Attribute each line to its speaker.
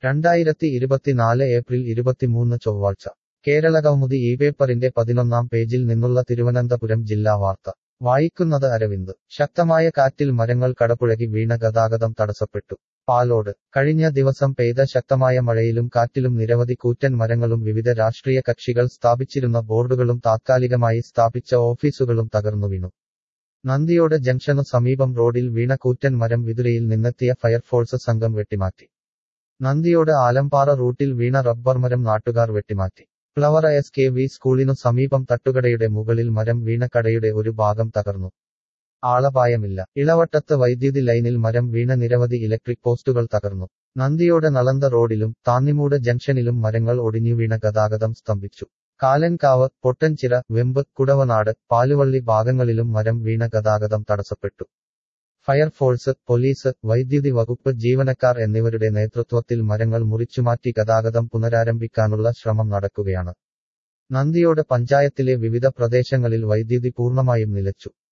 Speaker 1: രണ്ടായിരത്തി ഇരുപത്തിനാല് ഏപ്രിൽ ഇരുപത്തിമൂന്ന് ചൊവ്വാഴ്ച കേരള കൗമുദി ഈ പേപ്പറിന്റെ പതിനൊന്നാം പേജിൽ നിന്നുള്ള തിരുവനന്തപുരം ജില്ലാ വാർത്ത വായിക്കുന്നത് അരവിന്ദ് ശക്തമായ കാറ്റിൽ മരങ്ങൾ കടപുഴകി വീണ ഗതാഗതം തടസ്സപ്പെട്ടു പാലോട് കഴിഞ്ഞ ദിവസം പെയ്ത ശക്തമായ മഴയിലും കാറ്റിലും നിരവധി കൂറ്റൻ മരങ്ങളും വിവിധ രാഷ്ട്രീയ കക്ഷികൾ സ്ഥാപിച്ചിരുന്ന ബോർഡുകളും താത്കാലികമായി സ്ഥാപിച്ച ഓഫീസുകളും തകർന്നു വീണു നന്ദിയോട് ജംഗ്ഷനു സമീപം റോഡിൽ വീണ കൂറ്റൻ മരം വിതുരയിൽ നിന്നെത്തിയ ഫയർഫോഴ്സ് സംഘം വെട്ടിമാറ്റി നന്ദിയോട് ആലമ്പാറ റൂട്ടിൽ വീണ റബ്ബർ മരം നാട്ടുകാർ വെട്ടിമാറ്റി ഫ്ലവർ എസ് കെ വി സ്കൂളിനു സമീപം തട്ടുകടയുടെ മുകളിൽ മരം വീണ കടയുടെ ഒരു ഭാഗം തകർന്നു ആളപായമില്ല ഇളവട്ടത്ത് വൈദ്യുതി ലൈനിൽ മരം വീണ നിരവധി ഇലക്ട്രിക് പോസ്റ്റുകൾ തകർന്നു നന്ദിയോട് നളന്ത റോഡിലും താന്നിമൂട് ജംഗ്ഷനിലും മരങ്ങൾ ഒടിഞ്ഞു വീണ ഗതാഗതം സ്തംഭിച്ചു കാലൻകാവ് പൊട്ടൻചിറ വെമ്പ് കുടവനാട് പാലുവള്ളി ഭാഗങ്ങളിലും മരം വീണ ഗതാഗതം തടസ്സപ്പെട്ടു ഫയർഫോഴ്സ് പോലീസ് വൈദ്യുതി വകുപ്പ് ജീവനക്കാർ എന്നിവരുടെ നേതൃത്വത്തിൽ മരങ്ങൾ മുറിച്ചുമാറ്റി ഗതാഗതം പുനരാരംഭിക്കാനുള്ള ശ്രമം നടക്കുകയാണ് നന്ദിയോട് പഞ്ചായത്തിലെ വിവിധ പ്രദേശങ്ങളിൽ വൈദ്യുതി പൂർണ്ണമായും നിലച്ചു